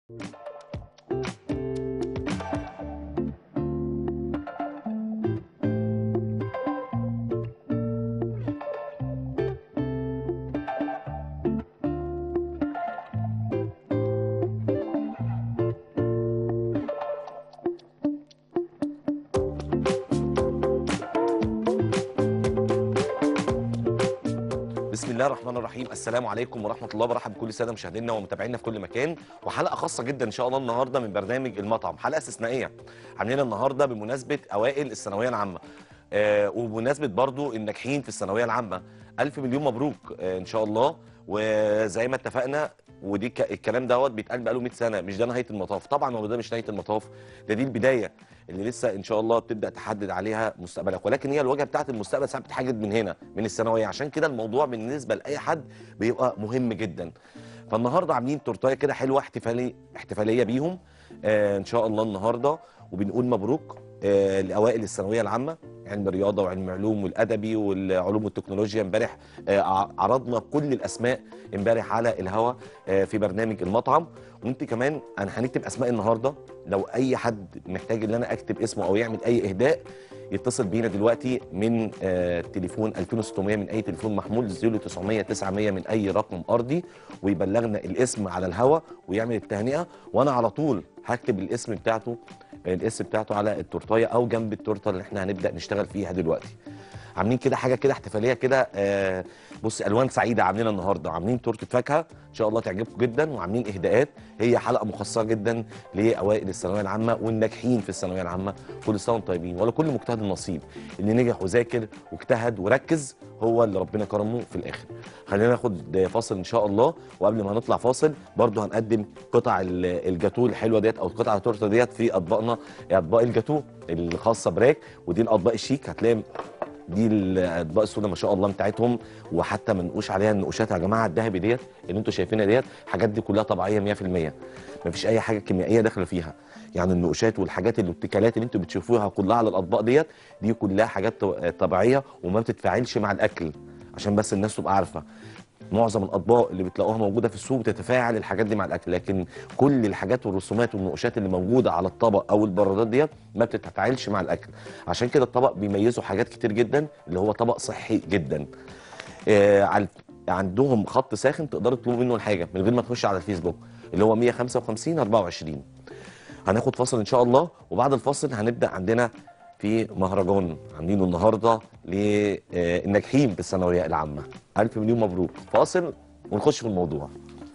بسم الله الرحمن الرحيم السلام عليكم ورحمه الله وبركاته بكل ساده مشاهدينا ومتابعينا في كل مكان وحلقه خاصه جدا ان شاء الله النهارده من برنامج المطعم حلقه استثنائيه عاملينها النهارده بمناسبه اوائل الثانويه العامه آه وبمناسبه برضو الناجحين في الثانويه العامه الف مليون مبروك آه ان شاء الله وزي ما اتفقنا ودي ك- الكلام دوت بيتقال بقاله 100 سنه مش ده نهايه المطاف طبعا هو ده مش نهايه المطاف ده دي البدايه اللي لسه ان شاء الله تبدا تحدد عليها مستقبلك ولكن هي الواجهه بتاعت المستقبل ساعات بتتحدد من هنا من الثانويه عشان كده الموضوع بالنسبه لاي حد بيبقى مهم جدا فالنهارده عاملين تورتايه كده حلوه احتفاليه احتفاليه بيهم آه ان شاء الله النهارده وبنقول مبروك آه لاوائل الثانويه العامه علم الرياضه وعلم العلوم والادبي والعلوم والتكنولوجيا امبارح آه ع- عرضنا كل الاسماء امبارح على الهوا آه في برنامج المطعم وانت كمان انا هنكتب اسماء النهارده لو اي حد محتاج ان انا اكتب اسمه او يعمل اي اهداء يتصل بينا دلوقتي من آه تليفون 2600 من اي تليفون محمول 0900 900 من اي رقم ارضي ويبلغنا الاسم على الهوا ويعمل التهنئه وانا على طول هكتب الاسم بتاعته الاسم بتاعته على التورتايه او جنب التورته اللي احنا هنبدا نشتغل فيها دلوقتي عاملين كده حاجه كده احتفاليه كده آه بص الوان سعيده عاملينها النهارده عاملين تورته فاكهه ان شاء الله تعجبكم جدا وعاملين اهداءات هي حلقه مخصصه جدا لاوائل الثانويه العامه والناجحين في الثانويه العامه كل سنه وانتم طيبين ولا كل مجتهد نصيب اللي نجح وذاكر واجتهد وركز هو اللي ربنا كرمه في الاخر خلينا ناخد فاصل ان شاء الله وقبل ما نطلع فاصل برضو هنقدم قطع ال- الجاتو الحلوه ديت او قطع التورته ديت في اطباقنا اطباق الجاتو الخاصه براك ودي الاطباق الشيك هتلاقي دي الاطباق السوداء ما شاء الله بتاعتهم وحتى ما نقوش عليها النقوشات يا جماعه الذهبي ديت اللي انتوا شايفينها ديت الحاجات دي كلها طبيعيه 100% ما فيش اي حاجه كيميائيه داخله فيها يعني النقوشات والحاجات الابتكالات اللي انتوا بتشوفوها كلها على الاطباق ديت دي كلها حاجات ط- طبيعيه وما بتتفاعلش مع الاكل عشان بس الناس تبقى عارفه معظم الاطباق اللي بتلاقوها موجوده في السوق بتتفاعل الحاجات دي مع الاكل لكن كل الحاجات والرسومات والنقوشات اللي موجوده على الطبق او البرادات ديت ما بتتفاعلش مع الاكل عشان كده الطبق بيميزه حاجات كتير جدا اللي هو طبق صحي جدا آه على عندهم خط ساخن تقدروا تطلبوا منه الحاجه من غير ما تخش على الفيسبوك اللي هو 155 24 هناخد فاصل ان شاء الله وبعد الفاصل هنبدا عندنا في مهرجان عاملينه النهارده للناجحين بالثانويه العامه الف مليون مبروك فاصل ونخش في الموضوع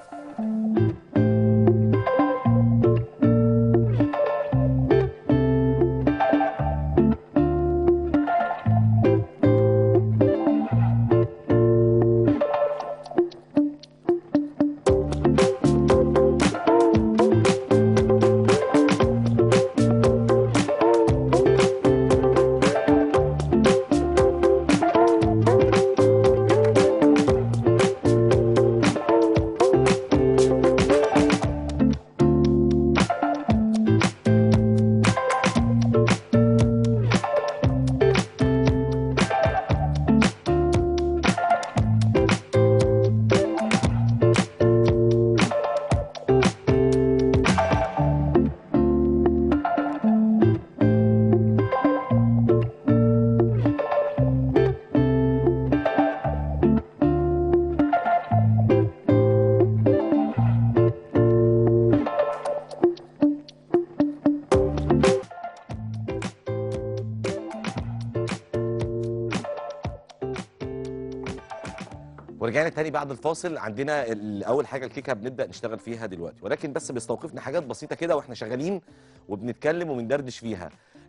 ورجعنا تاني بعد الفاصل عندنا ال- اول حاجه الكيكه بنبدا نشتغل فيها دلوقتي ولكن بس بيستوقفنا حاجات بسيطه كده واحنا شغالين وبنتكلم وبندردش فيها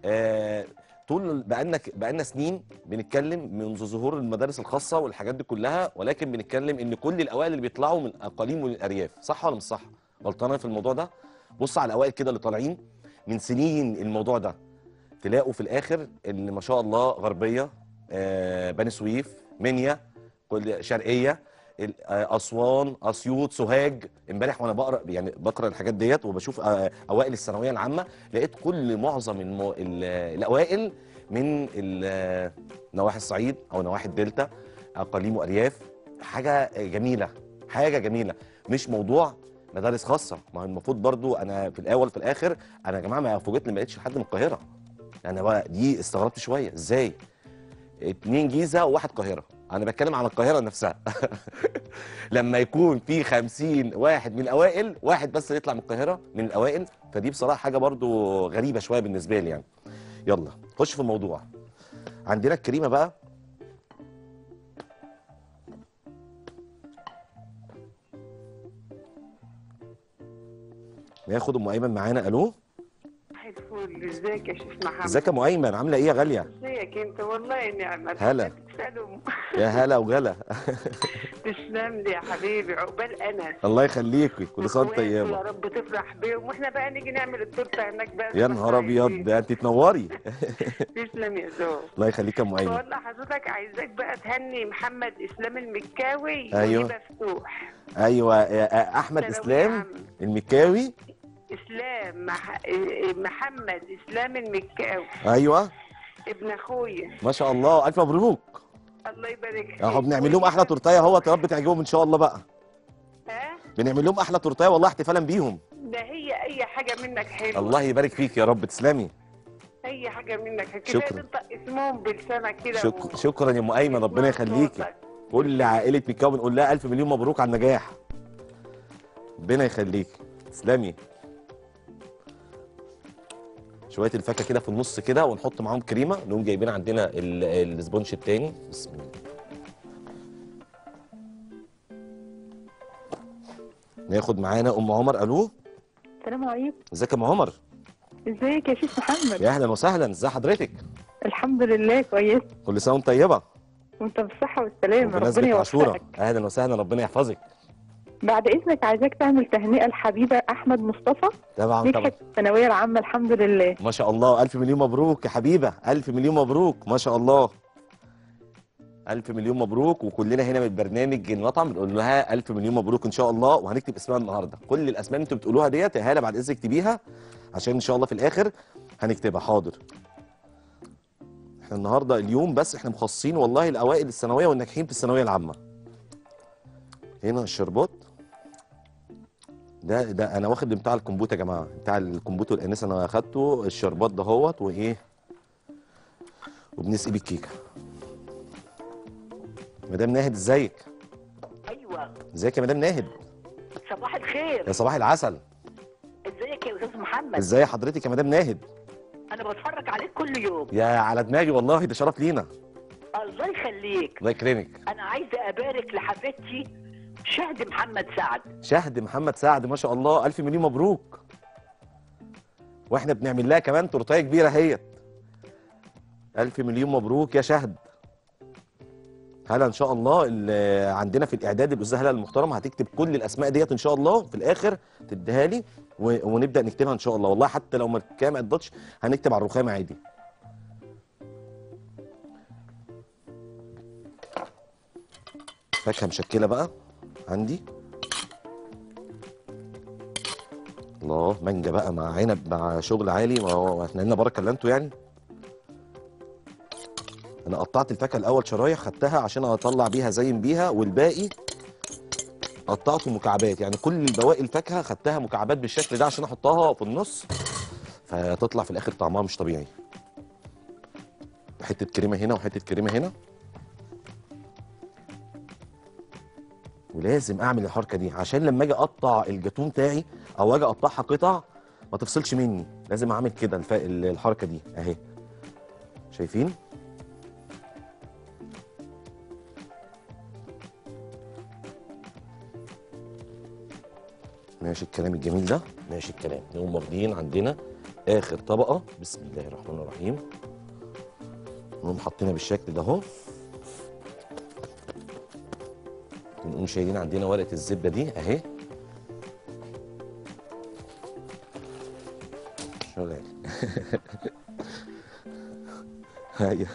آه طول بقالنا بقالنا سنين بنتكلم منذ ظهور المدارس الخاصه والحاجات دي كلها ولكن بنتكلم ان كل الاوائل اللي بيطلعوا من اقاليم والارياف صح ولا مش صح غلطانه في الموضوع ده بص على الاوائل كده اللي طالعين من سنين الموضوع ده تلاقوا في الاخر اللي ما شاء الله غربيه آه بني سويف منيا كل شرقيه ال- آه، اسوان اسيوط سوهاج امبارح وانا بقرا يعني بقرا الحاجات ديت وبشوف آه، اوائل الثانويه العامه لقيت كل معظم المو... ال- الاوائل من ال- نواحي الصعيد او نواحي الدلتا اقاليم وارياف حاجه جميله حاجه جميله مش موضوع مدارس خاصه ما هو المفروض برضو انا في الاول في الاخر انا يا جماعه ما فوجئتني ما لقيتش حد من القاهره انا بقى دي استغربت شويه ازاي اتنين جيزه وواحد قاهره انا بتكلم عن القاهره نفسها لما يكون في خمسين واحد من الاوائل واحد بس يطلع من القاهره من الاوائل فدي بصراحه حاجه برضو غريبه شويه بالنسبه لي يعني يلا خش في الموضوع عندنا الكريمه بقى ناخد ام ايمن معانا الو صباح الفل ازيك يا شيخ محمد ازيك يا ام ايمن عامله ايه يا غاليه ازيك انت والله نعمة هلا. تسلم يا هلا وغلا تسلم لي يا حبيبي عقبال انا الله يخليكي كل سنه وانت إخواتي يا طيبه رب تفرح بيهم واحنا بقى نيجي نعمل التورته هناك بقى يا نهار ابيض ده انت تنوري تسلم يا زوج الله يخليك يا ام ايمن بقول لحضرتك عايزاك بقى تهني محمد اسلام المكاوي أيوه. وهبه فتوح ايوه يا- احمد ثانوية اسلام عامة. المكاوي اسلام مح... إيه، محمد اسلام المكاوي ايوه ابن اخويا ما شاء الله الف مبروك الله يبارك فيك اهو بنعمل لهم احلى تورتايه اهو يا رب تعجبهم ان شاء الله بقى ها بنعمل لهم احلى تورتايه والله احتفالا بيهم ده هي اي حاجه منك حلوه الله يبارك فيك يا رب تسلمي اي حاجه منك كفايه شكراً. تنطق اسمهم بلسانك كده شك... شكرا يا ام ايمن ربنا يخليكي صوتك. كل عائله مكاوي بنقول لها الف مليون مبروك على النجاح ربنا يخليكي تسلمي شويه الفاكهه كده في النص كده ونحط معاهم كريمه نقوم جايبين عندنا ال- السبونج التاني بسم الله ناخد معانا ام عمر الو السلام عليكم ازيك يا ام عمر ازيك يا شيخ محمد يا اهلا وسهلا ازي حضرتك الحمد لله كويس كل سنه وانت طيبه وانت بالصحه والسلامه ربنا بمناسبه عاشوراء يوفقك اهلا وسهلا ربنا يحفظك بعد اذنك عايزاك تعمل تهنئه لحبيبه احمد مصطفى طبعا طبعا نجحت في الثانويه العامه الحمد لله ما شاء الله ألف مليون مبروك يا حبيبة ألف مليون مبروك ما شاء الله ألف مليون مبروك وكلنا هنا من برنامج المطعم بنقول لها ألف مليون مبروك إن شاء الله وهنكتب اسمها النهاردة كل الأسماء اللي أنتوا بتقولوها ديت يا هالة بعد إذنك اكتبيها عشان إن شاء الله في الآخر هنكتبها حاضر إحنا النهاردة اليوم بس إحنا مخصصين والله الأوائل الثانوية والناجحين في الثانوية العامة هنا الشربات ده ده انا واخد بتاع الكمبوت يا جماعه بتاع الكمبوت والانسه انا اخدته الشربات دهوت وايه وبنسقي بيه الكيكه مدام ناهد ازيك ايوه ازيك يا مدام ناهد صباح الخير يا صباح العسل ازيك يا استاذ محمد ازاي حضرتك يا مدام ناهد انا بتفرج عليك كل يوم يا على دماغي والله ده شرف لينا الله يخليك الله يكرمك انا عايزه ابارك لحبيبتي شهد محمد سعد شهد محمد سعد ما شاء الله الف مليون مبروك واحنا بنعمل لها كمان تورتايه كبيره اهيت الف مليون مبروك يا شهد هلا ان شاء الله اللي عندنا في الاعداد الاستاذه هلا المحترمه هتكتب كل الاسماء ديت ان شاء الله في الاخر تديها لي و- ونبدا نكتبها ان شاء الله والله حتى لو ما كام قدرتش هنكتب على الرخام عادي فاكهه مشكله بقى عندي الله مانجا بقى مع عنب مع شغل عالي ما هو احنا لنا بركه الا انتوا يعني انا قطعت الفاكهه الاول شرايح خدتها عشان اطلع بيها زين بيها والباقي قطعته مكعبات يعني كل البواقي الفاكهه خدتها مكعبات بالشكل ده عشان احطها في النص فتطلع في الاخر طعمها مش طبيعي حته كريمه هنا وحته كريمه هنا ولازم اعمل الحركه دي عشان لما اجي اقطع الجاتون بتاعي او اجي اقطعها قطع ما تفصلش مني لازم اعمل كده الف... ال- الحركه دي اهي شايفين ماشي الكلام الجميل ده ماشي الكلام نقوم واخدين عندنا اخر طبقه بسم الله الرحمن الرحيم نقوم حاطينها بالشكل ده اهو ونقوم شايلين عندنا ورقه الزبده دي اهي شغال هاي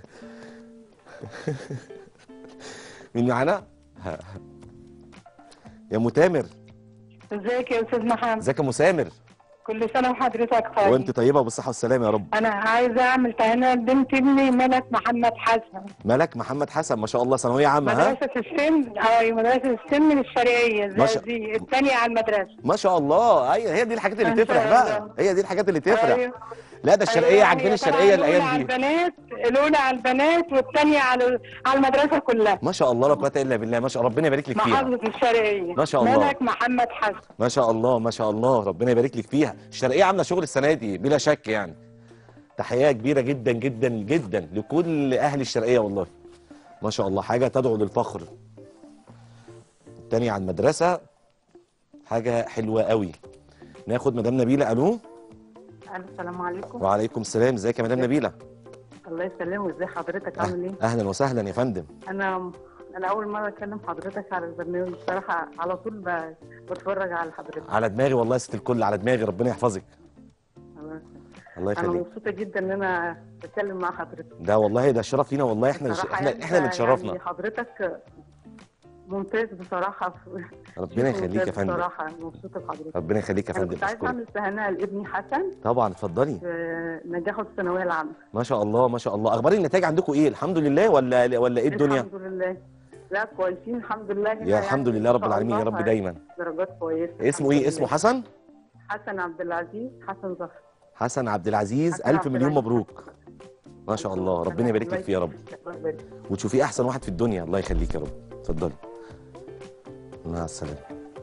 مين معانا؟ يا متامر ازيك يا استاذ محمد ازيك يا مسامر كل سنه وحضرتك طيب وانت طيبه وبالصحه والسلامه يا رب انا عايزه اعمل تهنئه لبنت ابني ملك محمد حسن ملك محمد حسن ما شاء الله ثانويه عامه ها مدرسه السن ايوه مدرسه السن الشرقيه ما شاء- دي الثانيه على المدرسه ما شاء الله ايوه هي دي الحاجات اللي ما شاء تفرح بقى الله. هي دي الحاجات اللي تفرح أيوة. لا ده الشرقيه أيوة، عاجباني هي الشرقيه طبعاً الأولى الايام على دي البنات الاولى على البنات والثانيه على على المدرسه كلها ما شاء الله لا قوه الا بالله ما شاء ربنا يبارك لك فيها محافظه الشرقيه ما شاء الله. ملك محمد حسن ما شاء الله ما شاء الله ربنا يبارك لك فيها الشرقيه عامله شغل السنه دي بلا شك يعني تحيه كبيره جدا جدا جدا لكل اهل الشرقيه والله ما شاء الله حاجه تدعو للفخر التانية على المدرسه حاجه حلوه قوي ناخد مدام نبيله الو السلام عليكم وعليكم السلام ازيك يا مدام نبيله الله يسلمك ازي حضرتك عامل ايه اهلا وسهلا يا فندم انا انا اول مره اكلم حضرتك على البرنامج بصراحه على طول ب- بتفرج على حضرتك على دماغي والله يا ست الكل على دماغي ربنا يحفظك الله انا يخليك مبسوطه جدا ان انا بتكلم مع حضرتك ده والله ده شرف لينا والله احنا بصراحة احنا يعني احنا اللي أنت اتشرفنا يعني حضرتك ممتاز بصراحه في ربنا يخليك يا ممتاز فندم بصراحه مبسوطه بحضرتك ربنا يخليك يا انا فندم كنت عايزه اشكرك اعمل تهنئه لابني حسن طبعا اتفضلي في نجاحه في الثانويه العامه ما شاء الله ما شاء الله اخبار النتائج عندكم ايه الحمد لله ولا ولا ايه الدنيا الحمد لله لا كويسين الحمد لله هنا يا الحمد يعني لله إن رب شاء العالمين يا الله رب دايما درجات كويسه اسمه الحمد ايه اسمه لله. حسن حسن عبد العزيز حسن ظفر حسن عبد العزيز حسن الف عبد مليون العزيز. مبروك ما شاء الله ربنا يبارك لك فيه يا رب الله يبارك. وتشوفيه احسن واحد في الدنيا الله يخليك يا رب اتفضلي مع السلامه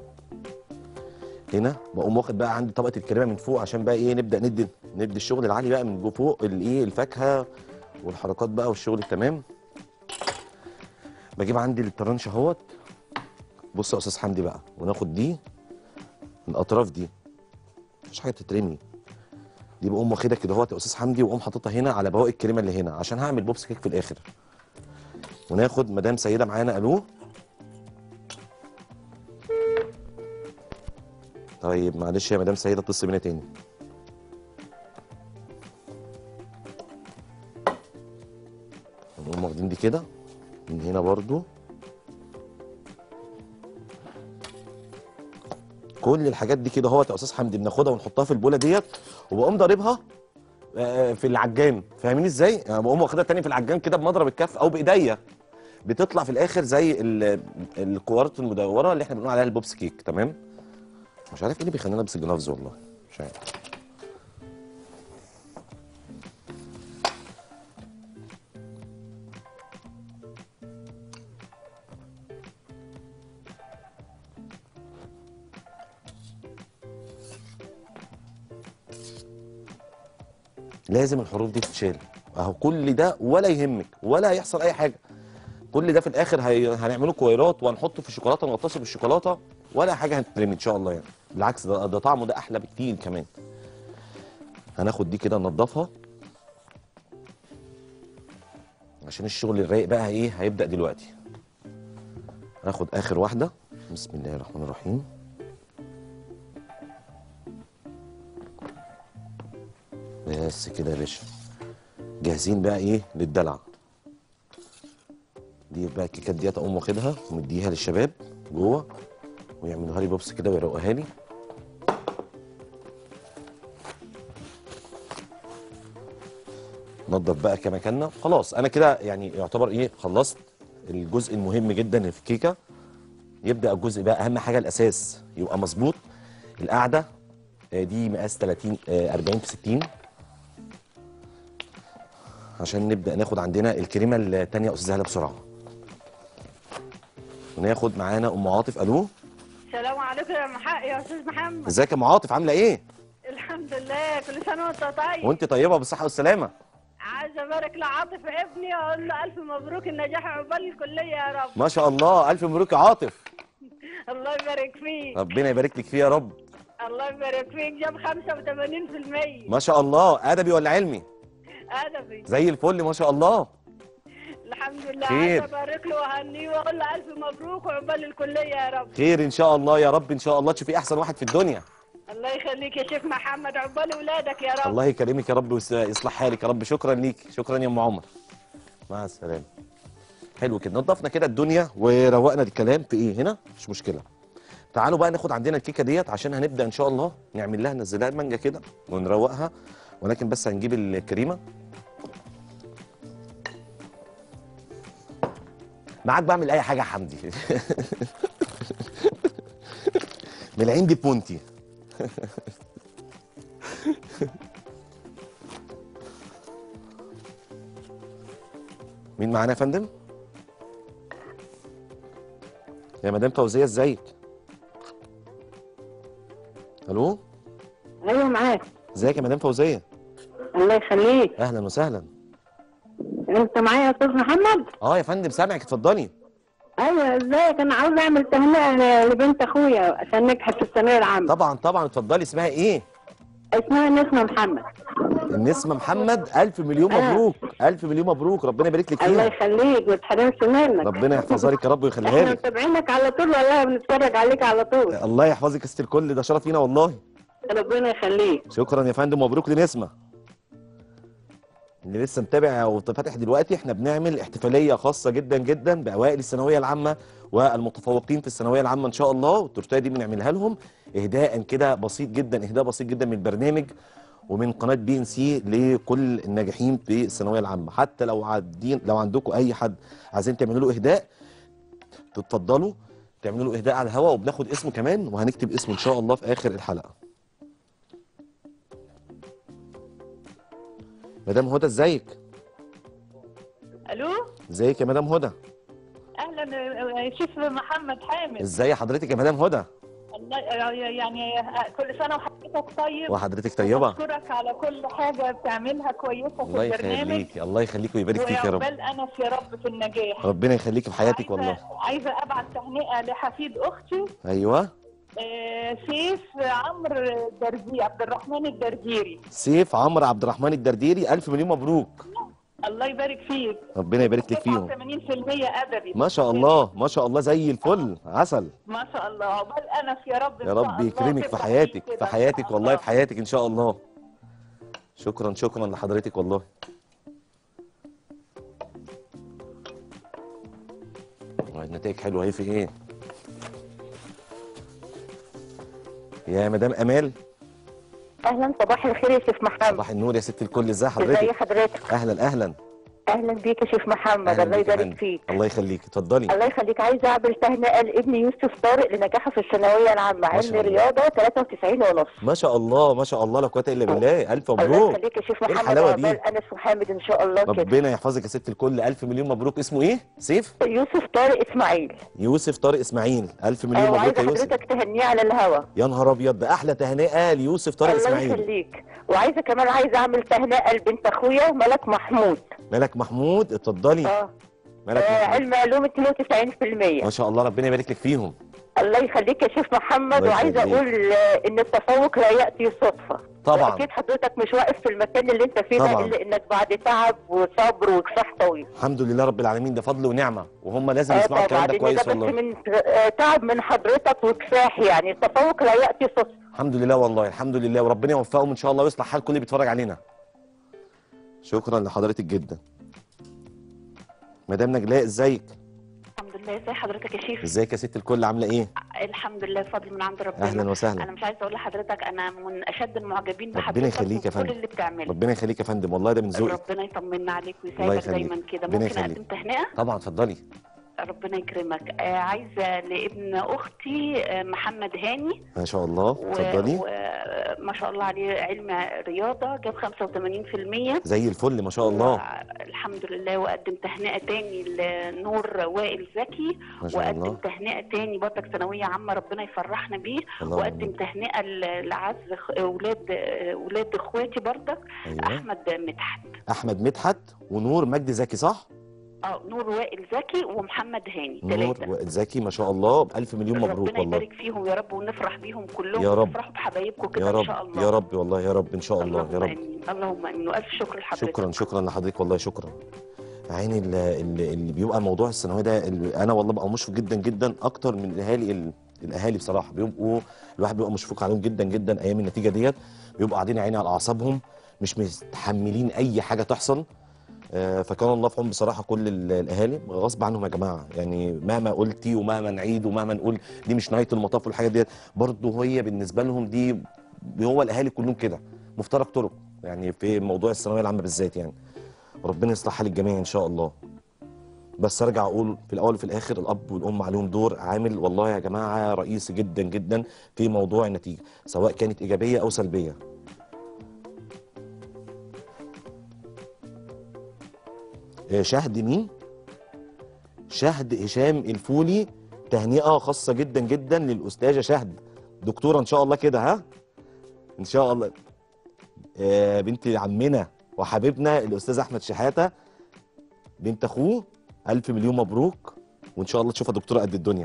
هنا بقوم واخد بقى عندي طبقه الكريمه من فوق عشان بقى ايه نبدا ندي ندي الشغل العالي بقى من جو فوق الايه الفاكهه والحركات بقى والشغل التمام بجيب عندي الترانش اهوت بص يا استاذ حمدي بقى وناخد دي الاطراف دي مفيش حاجه تترمي دي بقوم واخدها كده اهوت يا استاذ حمدي واقوم حاططها هنا على بواقي الكريمه اللي هنا عشان هعمل بوبس كيك في الاخر وناخد مدام سيده معانا الو طيب معلش يا مدام سيده اتصل بينا تاني نقوم واخدين دي كده من هنا برضو كل الحاجات دي كده اهوت يا استاذ حمدي بناخدها ونحطها في البوله ديت وبقوم ضاربها آه، في العجان فاهمين ازاي؟ يعني بقوم واخدها تاني في العجان كده بمضرب الكف او بايديا بتطلع في الاخر زي ال- الكوارت المدوره اللي احنا بنقول عليها البوبس كيك تمام؟ مش عارف ايه اللي بيخليني البس الجلافز والله مش عارف لازم الحروف دي تتشال اهو كل ده ولا يهمك ولا هيحصل اي حاجه كل ده في الاخر هي... هنعمله كويرات وهنحطه في الشوكولاته ونغطسه بالشوكولاته ولا حاجه هتترمي ان شاء الله يعني بالعكس ده, ده طعمه ده احلى بكتير كمان هناخد دي كده ننضفها عشان الشغل الرايق بقى ايه هيبدا دلوقتي هاخد اخر واحده بسم الله الرحمن الرحيم بس كده يا باشا جاهزين بقى ايه للدلع دي بقى الكيكات ديت اقوم واخدها ومديها للشباب جوه ويعملوها لي بوبس كده ويروقوها لي نضف بقى كمكاننا خلاص انا كده يعني يعتبر ايه خلصت الجزء المهم جدا اللي في الكيكه يبدا الجزء بقى اهم حاجه الاساس يبقى مظبوط القاعده آه، دي مقاس 30 آه، 40 في 60 عشان نبدا ناخد عندنا الكريمه الثانيه يا استاذ هلا بسرعه وناخد معانا ام عاطف الو السلام عليكم يا محق يا استاذ محمد ازيك يا ام عاطف عامله ايه الحمد لله كل سنه وانت طيب وانت طيبه بالصحه والسلامه عايزه ابارك لعاطف ابني واقول له الف مبروك النجاح عقبال الكليه يا رب ما شاء الله الف مبروك يا عاطف الله يبارك فيك ربنا يبارك لك فيه يا رب الله يبارك فيك جاب 85% ما شاء الله ادبي ولا علمي ادبي زي الفل ما شاء الله الحمد لله خير. عايزه ابارك له واهنيه واقول له الف مبروك وعقبال الكليه يا رب خير ان شاء الله يا رب ان شاء الله تشوفي احسن واحد في الدنيا الله يخليك يا شيخ محمد عقبال اولادك يا رب الله يكرمك يا رب ويصلح حالك يا رب شكرا ليك شكرا يا ام عمر مع السلامه حلو كده نضفنا كده الدنيا وروقنا الكلام في ايه هنا مش مشكله تعالوا بقى ناخد عندنا الكيكه ديت عشان هنبدا ان شاء الله نعمل لها نزلها مانجا كده ونروقها ولكن بس هنجيب الكريمه معاك بعمل اي حاجه يا حمدي من العين دي بونتي مين معانا يا فندم يا مدام فوزيه ازيك الو ايوه معاك ازيك يا مدام فوزيه الله يخليك اهلا وسهلا انت معايا يا استاذ محمد اه يا فندم سامعك اتفضلي ايوه ازيك انا عاوز اعمل تهنئه لبنت اخويا عشان نجحت في الثانويه العامه طبعا طبعا اتفضلي اسمها ايه اسمها نسمه محمد النسمه محمد الف مليون آه. مبروك الف مليون مبروك ربنا يبارك لك الله فيها يخليك ما تحرمش منك ربنا يحفظها لك يا رب ويخليها احنا لك متابعينك على طول والله بنتفرج عليك على طول الله يحفظك يا ست الكل ده شرف لينا والله ربنا يخليك شكرا يا فندم مبروك لنسمه اللي لسه متابع وفاتح دلوقتي احنا بنعمل احتفاليه خاصه جدا جدا باوائل الثانويه العامه والمتفوقين في الثانويه العامه ان شاء الله والتورتيه دي بنعملها لهم اهداء كده بسيط جدا اهداء بسيط جدا من البرنامج ومن قناه بي ان سي لكل الناجحين في الثانويه العامه حتى لو عادين لو عندكم اي حد عايزين تعملوا له اهداء تتفضلوا تعملوا له اهداء على الهواء وبناخد اسمه كمان وهنكتب اسمه ان شاء الله في اخر الحلقه مدام هدى ازيك الو ازيك يا مدام هدى اهلا يا شيف محمد حامد ازاي حضرتك يا مدام هدى الله يعني كل سنه وحضرتك طيب وحضرتك طيبه بشكرك على كل حاجه بتعملها كويسه في الله البرنامج يخليكي الله يخليك ويبارك فيك يا رب وعقبال انس يا رب في النجاح ربنا يخليكي في حياتك عايزة- والله عايزه ابعت تهنئه لحفيد اختي ايوه آه، سيف عمرو الدردي عبد الرحمن الدرديري سيف عمرو عبد الرحمن الدرديري الف مليون مبروك الله يبارك فيك ربنا يبارك لك فيهم 89% ادبي ما شاء الله ما شاء الله زي الفل عسل ما شاء الله عقبال انس يا رب إن يا شاء رب الله يكرمك في تفرح حياتك بيه في كده إن حياتك شاء والله الله. في حياتك ان شاء الله شكرا شكرا لحضرتك والله والله النتائج حلوه اهي في ايه يا مدام امال اهلا صباح الخير يا شيف محمد صباح النور يا ست الكل ازي ازي حضرتك حضرتك اهلا اهلا اهلا بيك يا شيف محمد اهلا الله بيك يا يبارك فندم. فيك الله يخليك اتفضلي الله يخليك عايزه اعمل تهنئه لابني يوسف طارق لنجاحه في الثانويه العامه علم شاء الله. رياضه 93 ونص ما شاء الله ما شاء الله لا قوه الا بالله الف الله مبروك يخليك يا شيف إيه محمد الحلاوة دي؟ وعقبال انس وحامد ان شاء الله كده ربنا يحفظك يا ست الكل الف مليون مبروك اسمه ايه سيف يوسف طارق اسماعيل يوسف طارق اسماعيل الف مليون آه، مبروك وعايزه يا يوسف حضرتك تهنيه على الهوا يا نهار ابيض ده احلى تهنئه ليوسف طارق الله اسماعيل يخليك وعايزه كمان عايزه اعمل تهنئه لبنت اخويا ملك محمود ملك محمود اتفضلي اه ملك آه، محمود علم علوم 92% ما شاء الله ربنا يبارك لك فيهم الله يخليك يا شيف محمد الله وعايزه يخليك. اقول آه، ان التفوق لا ياتي صدفه طبعا اكيد حضرتك مش واقف في المكان اللي انت فيه ده طبعاً. الا انك بعد تعب وصبر وكفاح طويل الحمد لله رب العالمين ده فضل ونعمه وهم لازم آه يسمعوا الكلام طبعا ده إن كويس ده بس والله من آه، تعب من حضرتك وكفاح يعني التفوق لا ياتي صدفه الحمد لله والله الحمد لله وربنا يوفقهم ان شاء الله ويصلح حال كل اللي بيتفرج علينا شكرا لحضرتك جدا مدام نجلاء ازيك الحمد لله ازي حضرتك يا شيف ازيك يا ست الكل عامله ايه الحمد لله فضل من عند ربنا اهلا وسهلا انا مش عايزه اقول لحضرتك انا من اشد المعجبين بحضرتك ربنا يخليك يا وكل فندم. اللي بتعمله ربنا يخليك يا فندم والله ده من ذوقك ربنا يطمنا عليك الله ويسعدك يخليك. دايما كده ربنا ممكن يخليك. اقدم تهنئه طبعا اتفضلي ربنا يكرمك آه عايزه لابن اختي آه محمد هاني ما شاء الله اتفضلي وما شاء الله عليه علم رياضه جاب 85% زي الفل ما شاء الله الحمد لله واقدم تهنئه تاني لنور وائل زكي ما شاء واقدم الله تهنئه تاني برضك ثانويه عامه ربنا يفرحنا بيه اللهم واقدم آمين. تهنئه ل- لعز خ- اولاد اولاد اخواتي برضك ايوه احمد مدحت احمد مدحت ونور مجدي زكي صح اه نور وائل زكي ومحمد هاني نور ثلاثه زكي ما شاء الله الف مليون مبروك ربنا والله يبارك فيهم يا رب ونفرح بيهم كلهم يا رب. ونفرحوا بحبايبكم كده يا ان رب شاء الله يا رب والله يا رب ان شاء الله يا اللهم رب امين اللهم امين والف شكر لحضرتك شكرا شكرا لحضرتك والله شكرا عيني اللي, اللي اللي بيبقى موضوع الثانويه ده اللي انا والله ببقى مشفق جدا جدا اكتر من الاهالي ال- الاهالي بصراحه بيبقوا الواحد بيبقى مشفوق عليهم جدا جدا ايام النتيجه ديت بيبقوا قاعدين يا عيني على اعصابهم مش متحملين اي حاجه تحصل آه، فكان الله في عون بصراحه كل ال- الاهالي غصب عنهم يا جماعه يعني مهما قلتي ومهما نعيد ومهما نقول دي مش نهايه المطاف والحاجات ديت برضه هي بالنسبه لهم دي هو الاهالي كلهم كده مفترق طرق يعني في موضوع الثانويه العامه بالذات يعني ربنا يصلح حال الجميع ان شاء الله بس ارجع اقول في الاول وفي الاخر الاب والام عليهم دور عامل والله يا جماعه رئيسي جدا جدا في موضوع النتيجه سواء كانت ايجابيه او سلبيه آه، شهد مين شهد هشام الفولي تهنئه خاصه جدا جدا للاستاذه شهد دكتوره ان شاء الله كده ها ان شاء الله آه، بنت عمنا وحبيبنا الاستاذ احمد شحاته بنت اخوه الف مليون مبروك وان شاء الله تشوفها دكتوره قد الدنيا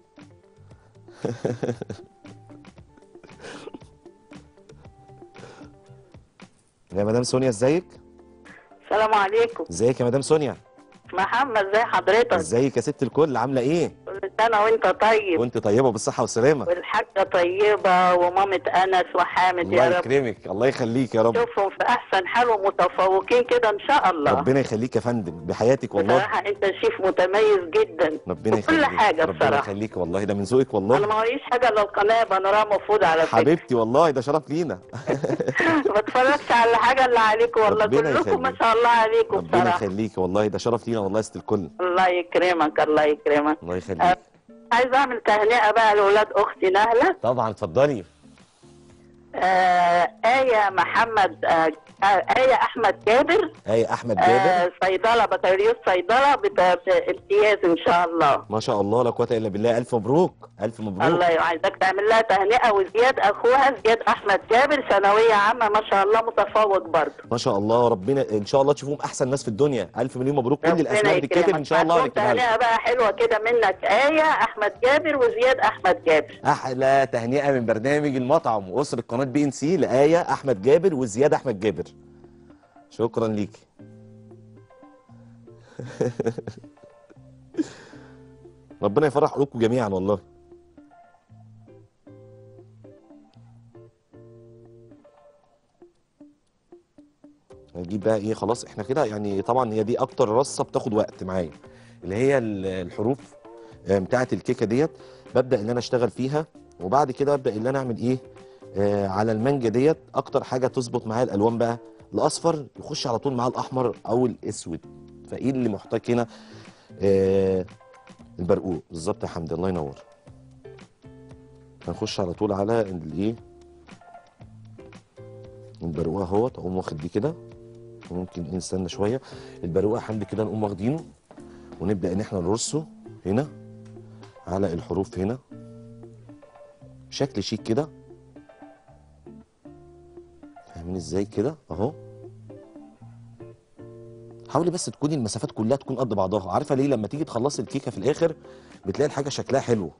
يا مدام سونيا ازيك السلام عليكم ازيك يا مدام سونيا محمد ازي حضرتك ازيك يا ست الكل عامله ايه كل سنه وانت طيب وانت طيبه بالصحه والسلامه والحاجه طيبه ومامة انس وحامد الله يا رب يكرمك الله يخليك يا رب شوفهم في احسن حال ومتفوقين كده ان شاء الله ربنا يخليك يا فندم بحياتك والله بصراحه انت شيف متميز جدا ربنا في كل يخليك حاجه ربنا بصراحه يخليك والله ده من ذوقك انا والله ما وريش حاجه الا القناه بانوراما فود على فكره حبيبتي والله ده شرف لينا ما اتفرجش على حاجه الا عليكم والله ربنا كلكم ما يخليك. شاء الله عليكم ربنا بصراحه يخليك والله ده شرف لينا والله يا ست الكل الله يكرمك الله يكرمك الله يخليك عايز اعمل تهنئه بقى لاولاد اختي نهله طبعا اتفضلي آه آية محمد آه آه آية أحمد جابر ايه احمد جابر آه صيدلة بكالوريوس صيدلة بت- بامتياز إن شاء الله ما شاء الله لا قوه الا بالله الف مبروك الف مبروك الله عايزك تعمل لها تهنئة وزياد أخوها زياد أحمد جابر ثانوية عامة ما شاء الله متفوق برضه ما شاء الله ربنا ان شاء الله تشوفهم احسن ناس في الدنيا الف مليون مبروك كل ربنا الاسماء اللي بتتكتب ان شاء الله هتكون هنكتبها لك. تهنئة بقى حلوة كده منك آية أحمد جابر وزياد أحمد جابر احلى تهنئه من برنامج المطعم واسره قناه بي ان سي لايه احمد جابر وزياد احمد جابر شكرا ليكي ربنا يفرح قلوبكم جميعا والله هنجيب بقى ايه خلاص احنا كده يعني طبعا هي دي اكتر رصه بتاخد وقت معايا اللي هي ال- الحروف آه، بتاعه الكيكه ديت ببدا ان انا اشتغل فيها وبعد كده ابدا ان انا اعمل ايه آه على المانجا ديت اكتر حاجه تظبط معايا الالوان بقى الاصفر يخش على طول معاه الاحمر او الاسود فايه اللي محتاج هنا آه البرقوق بالظبط يا حمدي الله ينور هنخش على طول على الايه البرقوق اهوت اقوم واخد دي كده ممكن إيه نستنى شويه البرقوق يا حمدي كده نقوم واخدينه ونبدا ان احنا نرصه هنا على الحروف هنا شكل شيك كده فاهمين ازاي كده اهو حاولي بس تكوني المسافات كلها تكون قد بعضها عارفه ليه لما تيجي تخلصي الكيكه في الاخر بتلاقي الحاجه شكلها حلو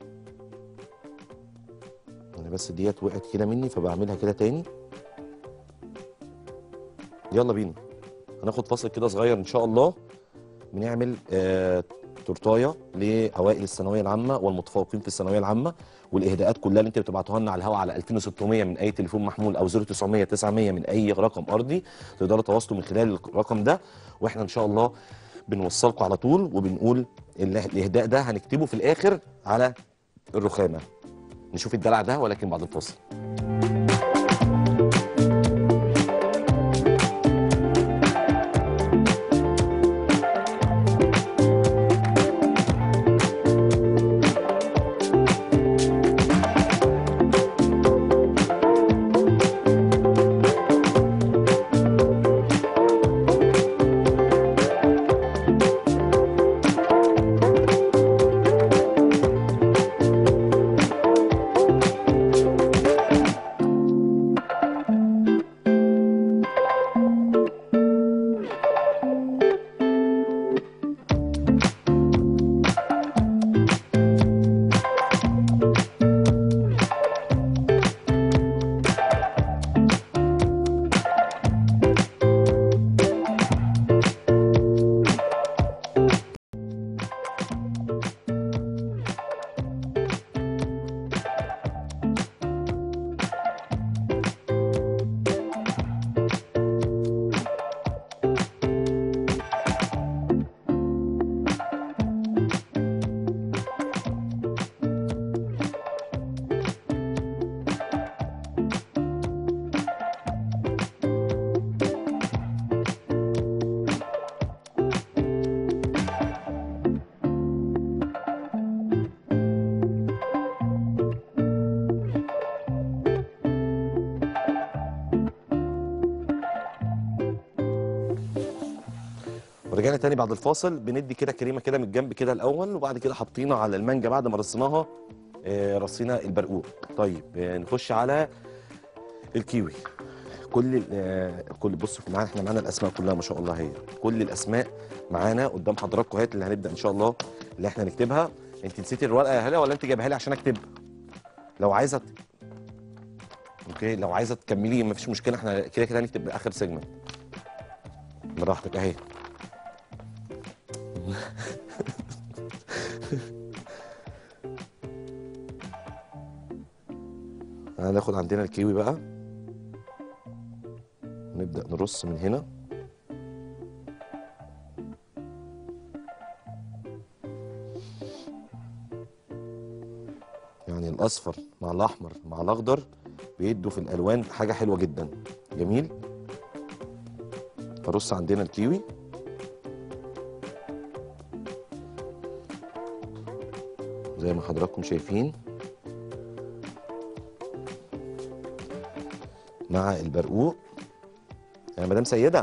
انا بس ديت وقعت كده مني فبعملها كده تاني يلا بينا هناخد فاصل كده صغير ان شاء الله بنعمل آه تورتايه لاوائل الثانويه العامه والمتفوقين في الثانويه العامه والاهداءات كلها اللي انت بتبعتوها لنا على الهواء على 2600 من اي تليفون محمول او 0900 900 من اي رقم ارضي تقدروا تواصلوا من خلال الرقم ده واحنا ان شاء الله بنوصلكم على طول وبنقول ال- الاهداء ده هنكتبه في الاخر على الرخامه نشوف الدلع ده ولكن بعد الفاصل ورجعنا تاني بعد الفاصل بندي كده كريمه كده من الجنب كده الاول وبعد كده حطينا على المانجا بعد ما رصيناها آه، رصينا البرقوق طيب آه، نخش على الكيوي كل ال- آه، كل بصوا معانا احنا معانا الاسماء كلها ما شاء الله هي كل الاسماء معانا قدام حضراتكم هات اللي هنبدا ان شاء الله اللي احنا نكتبها انت نسيتي الورقه يا هلا ولا انت جايبها لي عشان اكتبها لو عايزه ت- اوكي لو عايزه تكملي مفيش مشكله احنا كده كده هنكتب اخر سيجمنت براحتك اهي هناخد عندنا الكيوي بقى نبدأ نرص من هنا يعني الأصفر مع الأحمر مع الأخضر بيدوا في الألوان حاجة حلوة جدا جميل فرص عندنا الكيوي زي ما حضراتكم شايفين مع البرقوق يا مدام سيدة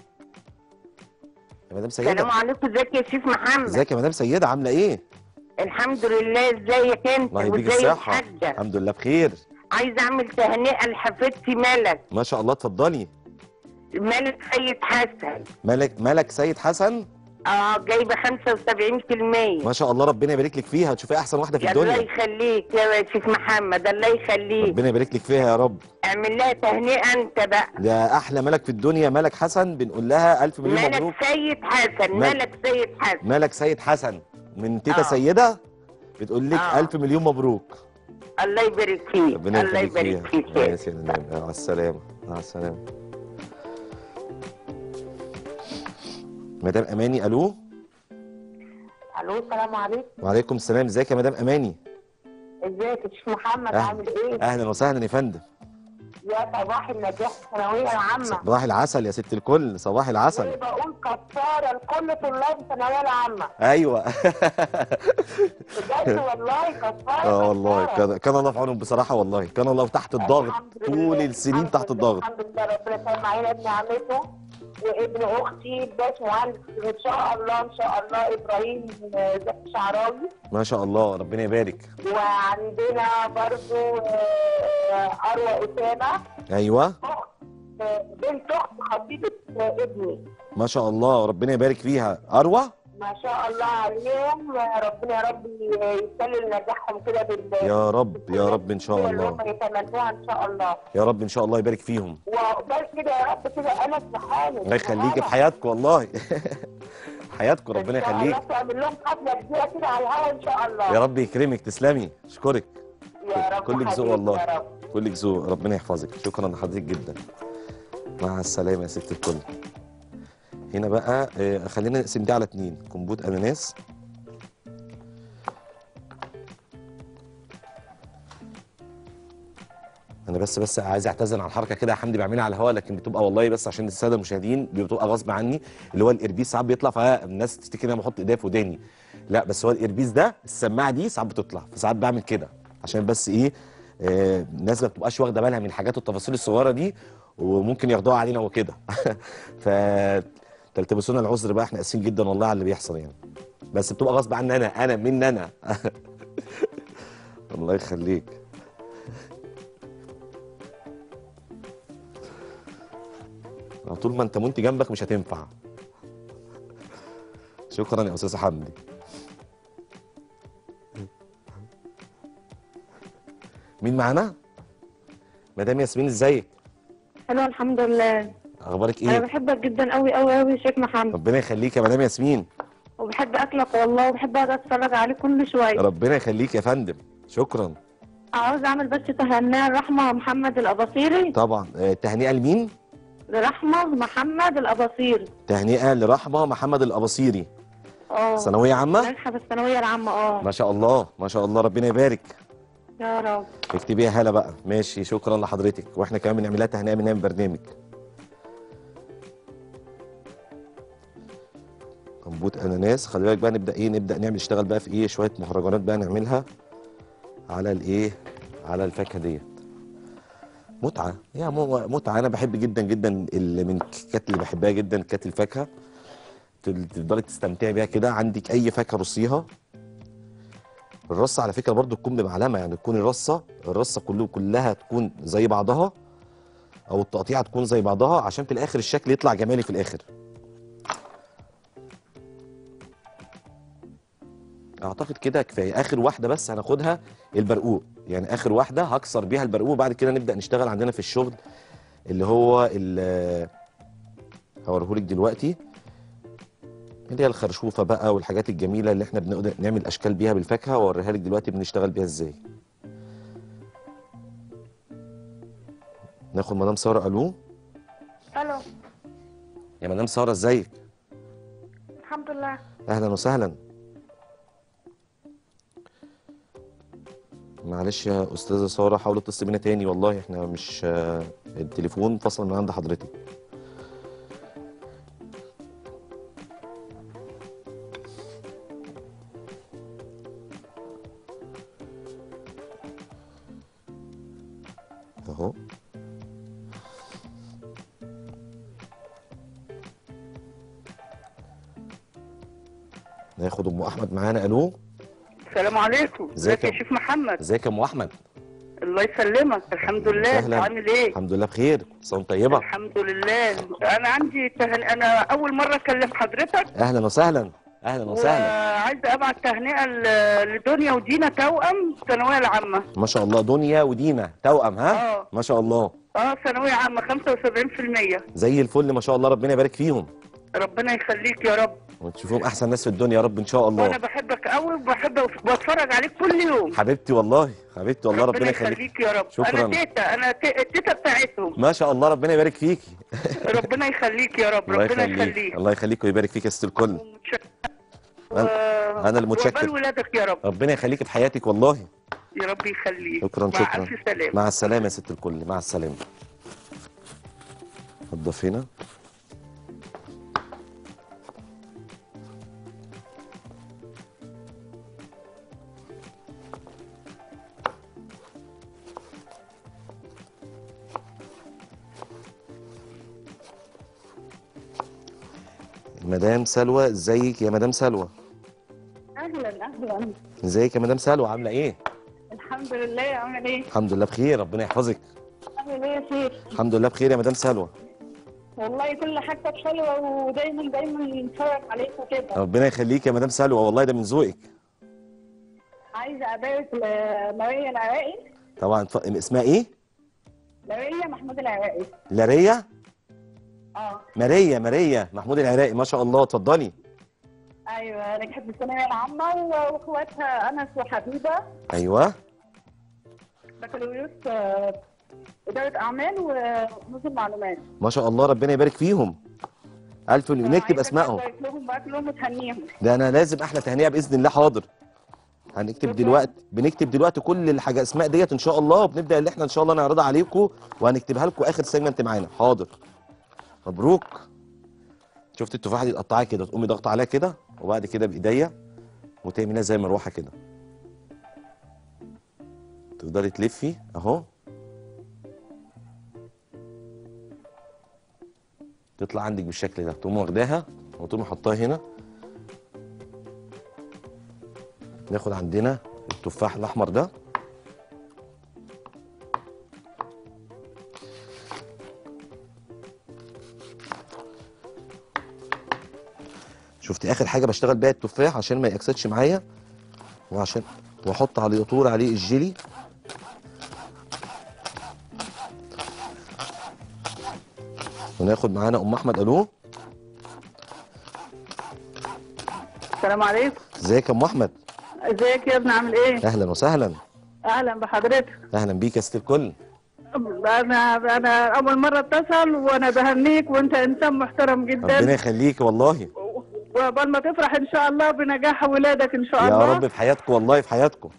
يا مدام السلام سيدة عليكم ازيك يا شيف محمد ازيك يا مدام سيدة عاملة ايه؟ الحمد لله ازيك انت الله يديك وازاي الصحة الحاجه الحمد لله بخير عايزه اعمل تهنئه لحفيدتي ملك ما شاء الله اتفضلي ملك سيد حسن ملك ملك سيد حسن اه جايبه 75% ما شاء الله ربنا يبارك لك فيها تشوفي احسن واحدة في يا الله الدنيا يخليك يا شيخ محمد الله يخليك ربنا يبارك لك فيها يا رب اعمل لها تهنئه انت بقى ده احلى ملك في الدنيا ملك حسن بنقول لها الف مليون مبروك ملك سيد حسن ملك. ملك سيد حسن ملك سيد حسن من تيتا آه. سيدة بتقول لك آه. الف مليون مبروك الله يبارك فيك ربنا الله يخليك يبارك فيها فيك يا سيدنا النبي. مع السلامة مع السلامة مدام اماني الو الو السلام عليكم وعليكم السلام ازيك يا مدام اماني ازيك يا شيخ محمد أهلا. عامل ايه؟ اهلا وسهلا يا فندم يا صباح النجاح الثانويه العامه صباح العسل يا ست الكل صباح العسل بقول كفاره لكل طلاب الثانويه العامه ايوه بجد والله كفاره اه والله كفارة. كان كان الله في عونهم بصراحه والله كان الله تحت الضغط الحمد لله. طول السنين الحمد تحت لله. الضغط الحمد لله ربنا كان معانا ابن عمته وابن اختي باش مهندس ان شاء الله ان شاء الله ابراهيم آه، زكي شعراوي ما شاء الله ربنا يبارك وعندنا برضو آه، اروى اسامه ايوه اخت آه، بنت اخت خطيبه آه، ابني ما شاء الله ربنا يبارك فيها اروى ما شاء الله عليهم آه، ربنا يا رب يسلل نجاحهم كده بال يا رب يا رب ان شاء اللي الله هم يتمنوها ان شاء الله يا رب ان شاء الله يبارك فيهم وعقبال كده يا رب كده انا في حالي الله يخليك في حياتكم والله حياتكم ربنا يخليك تعمل لهم حفله كبيره كده على الهوا ان شاء الله يا رب يكرمك تسلمي اشكرك يا رب كلك ذوق حبيبي والله. يا رب كلك ذوق ربنا يحفظك شكرا لحضرتك جدا مع السلامه يا ست الكل هنا بقى آه، خلينا نقسم دي على اتنين كمبوت اناناس انا بس بس عايز اعتذر عن الحركه كده يا حمدي بعملها على الهواء لكن بتبقى والله بس عشان الساده المشاهدين بتبقى غصب عني اللي هو الاربيس ساعات بيطلع فالناس تفتكر ان انا بحط ايديا في وداني لا بس هو الاربيس ده السماعه دي ساعات بتطلع فساعات بعمل كده عشان بس ايه آه، الناس ما بتبقاش واخده بالها من الحاجات والتفاصيل الصغيره دي وممكن ياخدوها علينا وكده ف تلتمسونا العذر بقى احنا اسفين جدا والله على اللي بيحصل يعني بس بتبقى غصب عني انا انا من انا الله يخليك طول ما انت منتي جنبك مش هتنفع شكرا يا استاذ حمدي مين معانا مدام ياسمين ازيك حلوة الحمد لله اخبارك انا ايه بحبك جدا قوي قوي قوي يا شيخ محمد ربنا يخليك يا مدام ياسمين وبحب اكلك والله وبحب اقعد اتفرج عليك كل شويه ربنا يخليك يا فندم شكرا عاوز اعمل بس تهنئه لرحمه محمد الاباصيري طبعا آه، تهنئه لمين لرحمه محمد الاباصيري تهنئه لرحمه محمد الاباصيري اه ثانويه عامه ناجحه في الثانويه العامه اه ما شاء الله ما شاء الله ربنا يبارك يا رب اكتبيها هلا بقى ماشي شكرا لحضرتك واحنا كمان بنعمل لها تهنئه من من برنامج كمبوت اناناس خلي بالك بقى نبدا ايه نبدا نعمل نشتغل بقى في ايه شويه مهرجانات بقى نعملها على الايه على الفاكهه ديت متعه يا مو- متعه انا بحب جدا جدا اللي من الكيكات اللي بحبها جدا كانت الفاكهه ت- تل- تفضلي تستمتعي بيها كده عندك اي فاكهه رصيها الرصه على فكره برضو تكون بمعلمه يعني تكون الرصه الرصه كله كلها تكون زي بعضها او التقطيعه تكون زي بعضها عشان في الاخر الشكل يطلع جمالي في الاخر اعتقد كده كفايه اخر واحده بس هناخدها البرقوق يعني اخر واحده هكسر بيها البرقوق بعد كده نبدا نشتغل عندنا في الشغل اللي هو ال- هوريهولك دلوقتي اللي هي الخرشوفه بقى والحاجات الجميله اللي احنا بنقدر نعمل اشكال بيها بالفاكهه واوريها لك دلوقتي بنشتغل بيها ازاي ناخد مدام ساره الو الو يا مدام ساره ازيك الحمد لله اهلا وسهلا معلش يا استاذه ساره حاولي تتصل بينا تاني والله احنا مش آه، التليفون فصل من عند حضرتك اهو ناخد ام احمد معانا الو السلام عليكم ازيك ازيك يا- يا شيخ محمد ازيك يا ام احمد الله يسلمك الحمد لله وسهلا. انت عامل ايه الحمد لله بخير صوم طيبه الحمد لله انا عندي تهن... انا اول مره اكلم حضرتك اهلا وسهلا اهلا وسهلا وعايزه ابعت تهنئه ل- لدنيا ودينا توأم الثانويه العامه ما شاء الله دنيا ودينا توأم ها اه ما شاء الله اه ثانويه عامه 75% زي الفل ما شاء الله ربنا يبارك فيهم ربنا يخليك يا رب وتشوفوهم احسن ناس في الدنيا يا رب ان شاء وانا الله بحبك قوي وبحب بتفرج عليك كل يوم حبيبتي والله حبيبتي والله ربنا يخليك يخليك يا رب شكراً. انا تيتا انا ت- التيتا بتاعتهم ما شاء الله ربنا يبارك فيكي ربنا يخليك يا رب الله ربنا يخليك يخليك الله يخليك ويبارك فيك يا ست الكل و... أنا المتشكر. وعقبال ولادك يا رب ربنا يخليك في حياتك والله يا رب يخليك شكرا مع شكرا الف سلامه مع السلامه يا ست الكل مع السلامه نضف هنا مدام سلوى ازيك يا مدام سلوى اهلا اهلا ازيك يا مدام سلوى عامله ايه الحمد لله عامل ايه؟ الحمد لله بخير ربنا يحفظك عامل ايه يا شيخ؟ الحمد لله بخير يا مدام سلوى والله كل حاجتك حلوه ودايما دايما نتفرج عليك وكده ربنا يخليك يا مدام سلوى والله ده من ذوقك عايزه ابارك لماريا العراقي طبعا ف... اسمها ايه ماريا محمود العراقي لاريا اه ماريا ماريا محمود العراقي ما شاء الله اتفضلي ايوه نجحت في الثانويه العامه و- واخواتها انس وحبيبه ايوه بكالوريوس آه، اداره اعمال ونظم معلومات ما شاء الله ربنا يبارك فيهم الف نكتب عايزة اسمائهم أبارك لهم بارك لهم وتهنيهم ده انا لازم احلى تهنئه باذن الله حاضر هنكتب شكراً. دلوقتي بنكتب دلوقتي كل الحاجه اسماء ديت ان شاء الله وبنبدا اللي احنا ان شاء الله نعرضها عليكم وهنكتبها لكم اخر سيجمنت معانا حاضر مبروك شفت التفاحه دي تقطعيها كده تقومي ضغط عليها كده وبعد كده بايديا وتعمليها زي مروحه كده تفضلي تلفي اهو تطلع عندك بالشكل ده تقوم واخداها وتقوم حطاها هنا ناخد عندنا التفاح الاحمر ده شفت اخر حاجه بشتغل بيها التفاح عشان ما يأكسدش معايا وعشان واحط عليه طول عليه الجيلي وناخد معانا ام احمد الو السلام عليكم ازيك يا ام احمد ازيك يا ابني عامل ايه؟ اهلا وسهلا اهلا بحضرتك اهلا بيك يا ست الكل انا انا اول مره اتصل وانا بهنيك وانت انسان محترم ربنا جدا يخليك والله وقبل ما تفرح ان شاء الله بنجاح ولادك ان شاء يا الله رب في حياتكم والله في حياتكم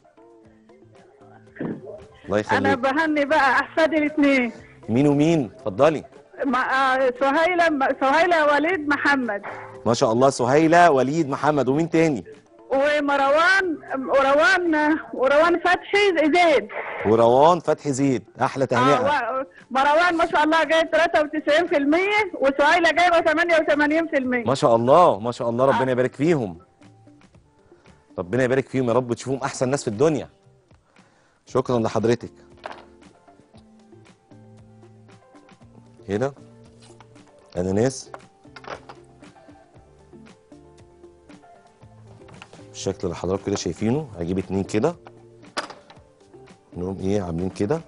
الله انا يخليك بهني بقى احفادي الاثنين مين ومين اتفضلي مع آه، سهيله سهيله وليد محمد ما شاء الله سهيله وليد محمد ومين تاني ومروان وروان وروان فتحي زيد وروان فتحي زيد احلى تهنئه آه و- مروان ما شاء الله جايب 93% وسهيلة جايبة 88% ما شاء الله ما شاء الله ربنا يبارك فيهم ربنا يبارك فيهم يا رب تشوفهم احسن ناس في الدنيا شكرا لحضرتك هنا اناناس بالشكل اللي حضراتكم كده شايفينه هجيب اتنين كده نقوم ايه عاملين كده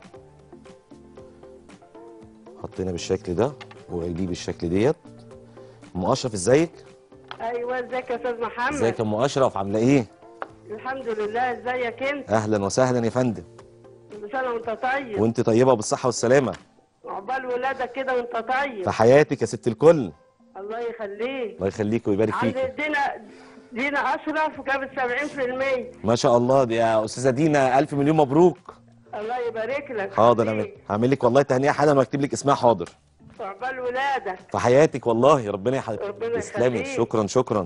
حطينا بالشكل ده ودي بالشكل ديت ام اشرف ازيك ايوه ازيك يا استاذ محمد ازيك يا ام اشرف عامله ايه الحمد لله ازيك انت اهلا وسهلا يا فندم كل سنه وانت طيب وانت طيبه بالصحه والسلامه عقبال ولادك كده وانت طيب في حياتك يا ست الكل الله يخليك الله يخليك ويبارك عايز فيك دينا دينا اشرف جابت 70% ما شاء الله دي يا استاذه دينا الف مليون مبروك الله يبارك لك حاضر حبيبي. اعمل هعمل لك والله تهنئه حالا واكتب لك اسمها حاضر عقبال ولادك في حياتك والله ربنا يح... ربنا تسلمي يخليك. شكرا شكرا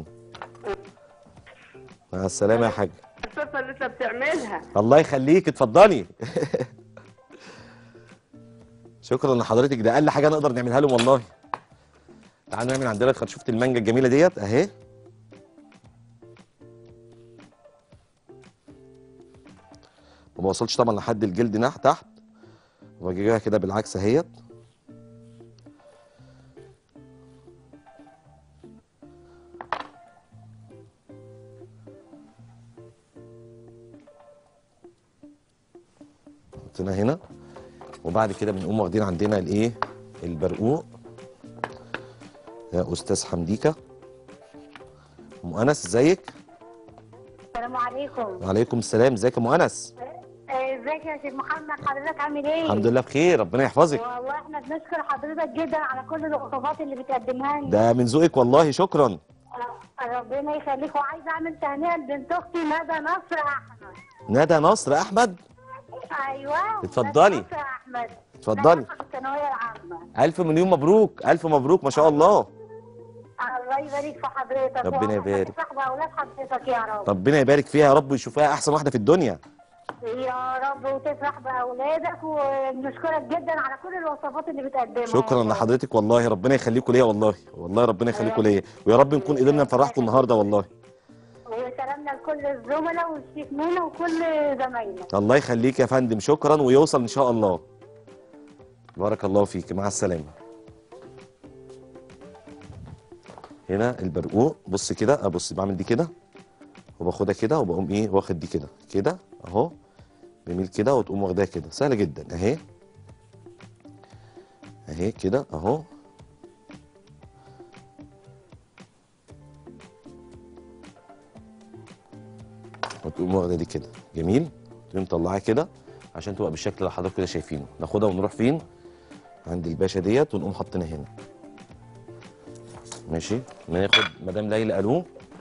مع السلامه يا حاج الصفه اللي انت بتعملها الله يخليك اتفضلي شكرا لحضرتك ده اقل حاجه نقدر نعملها لهم والله تعالوا نعمل عندنا خرشوفه المانجا الجميله ديت اهي ما بوصلش طبعا لحد الجلد نح تحت واجيبها كده بالعكس اهيت حطينا هنا وبعد كده بنقوم واخدين عندنا الايه البرقوق يا استاذ حمديكه ام انس ازيك السلام عليكم وعليكم السلام ازيك يا ام انس ازيك يا سيد محمد حضرتك عامل ايه؟ الحمد لله بخير ربنا يحفظك والله احنا بنشكر حضرتك جدا على كل الوصفات اللي بتقدمها لنا ده من ذوقك والله شكرا ربنا يخليك وعايزه اعمل تهنئه لبنت اختي ندى نصر احمد ندى نصر احمد ايوه اتفضلي. ندى نصر احمد اتفضلي. نجحت في الثانويه العامه الف مليون مبروك الف مبروك ما شاء الله الله يبارك في حضرتك ربنا يبارك. صاحب اولاد حضرتك يا رب ربنا يبارك فيها يا رب ويشوفها احسن واحده في الدنيا يا رب وتفرح باولادك ونشكرك جدا على كل الوصفات اللي بتقدمها شكرا لحضرتك والله ربنا يخليكم ليا والله والله ربنا يخليكم ليا ويا رب نكون قدرنا نفرحكم النهارده والله وسلامنا لكل الزملاء والشيخ مينا وكل زمايلنا الله يخليك يا فندم شكرا ويوصل ان شاء الله بارك الله فيك مع السلامه هنا البرقوق بص كده ابص بعمل دي كده وباخدها كده وبقوم ايه واخد دي كده كده اهو بميل كده وتقوم واخداها كده سهله جدا اهي اهي كده اهو وتقوم واخده دي كده جميل تقوم مطلعها كده عشان تبقى بالشكل اللي حضرتك كده شايفينه ناخدها ونروح فين عند الباشا ديت ونقوم حاطينها هنا ماشي ناخد مدام ليلى الو